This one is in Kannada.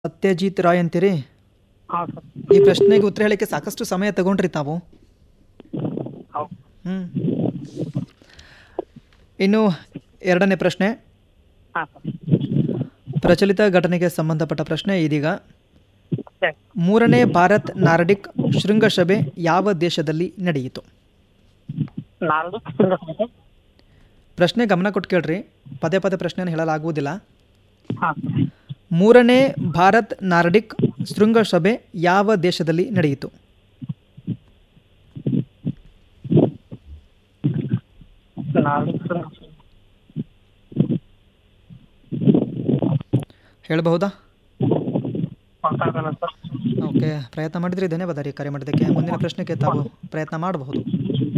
ಸತ್ಯಜಿತ್ ರಾಯ್ ಅಂತೀರಿ ಹಾಂ ಸರ್ ಈ ಪ್ರಶ್ನೆಗೆ ಉತ್ತರ ಹೇಳಕ್ಕೆ ಸಾಕಷ್ಟು ಸಮಯ ತಗೊಂಡ್ರಿ ತಾವು ಹೌದು ಹ್ಞೂ ಇನ್ನು ಎರಡನೇ ಪ್ರಶ್ನೆ ಹಾಂ ಸರ್ ಪ್ರಚಲಿತ ಘಟನೆಗೆ ಸಂಬಂಧಪಟ್ಟ ಪ್ರಶ್ನೆ ಇದೀಗ ಸರಿ ಮೂರನೇ ಭಾರತ್ ನಾರ್ಡಿಕ್ ಶೃಂಗಸಭೆ ಯಾವ ದೇಶದಲ್ಲಿ ನಡೆಯಿತು ನಾಲ್ಕು ಶೃಂಗಸಭೆ ಪ್ರಶ್ನೆ ಗಮನ ಕೊಟ್ಟು ಕೇಳ್ರಿ ಪದೇ ಪದೇ ಪ್ರಶ್ನೆಯನ್ನು ಹೇಳಲಾಗುವುದಿಲ್ಲ ಹಾಂ ಸರ್ ಮೂರನೇ ಭಾರತ್ ನಾರ್ಡಿಕ್ ಶೃಂಗಸಭೆ ಯಾವ ದೇಶದಲ್ಲಿ ನಡೆಯಿತು ನಾಲ್ಕು ಶೃಂಗಸಭೆ ಹೇಳಬಹುದಾ ಗೊತ್ತಾಗಲ್ಲ ಸರ್ ಓಕೆ ಪ್ರಯತ್ನ ಮಾಡಿದ್ರಿ ಧನ್ಯವಾದ ರೀ ಕರೆ ಮಾಡಿದ್ದಕ್ಕೆ ಮುಂದಿನ ಪ್ರಶ್ನೆಗೆ ತಾವು ಪ್ರಯತ್ನ ಮಾಡಬಹುದು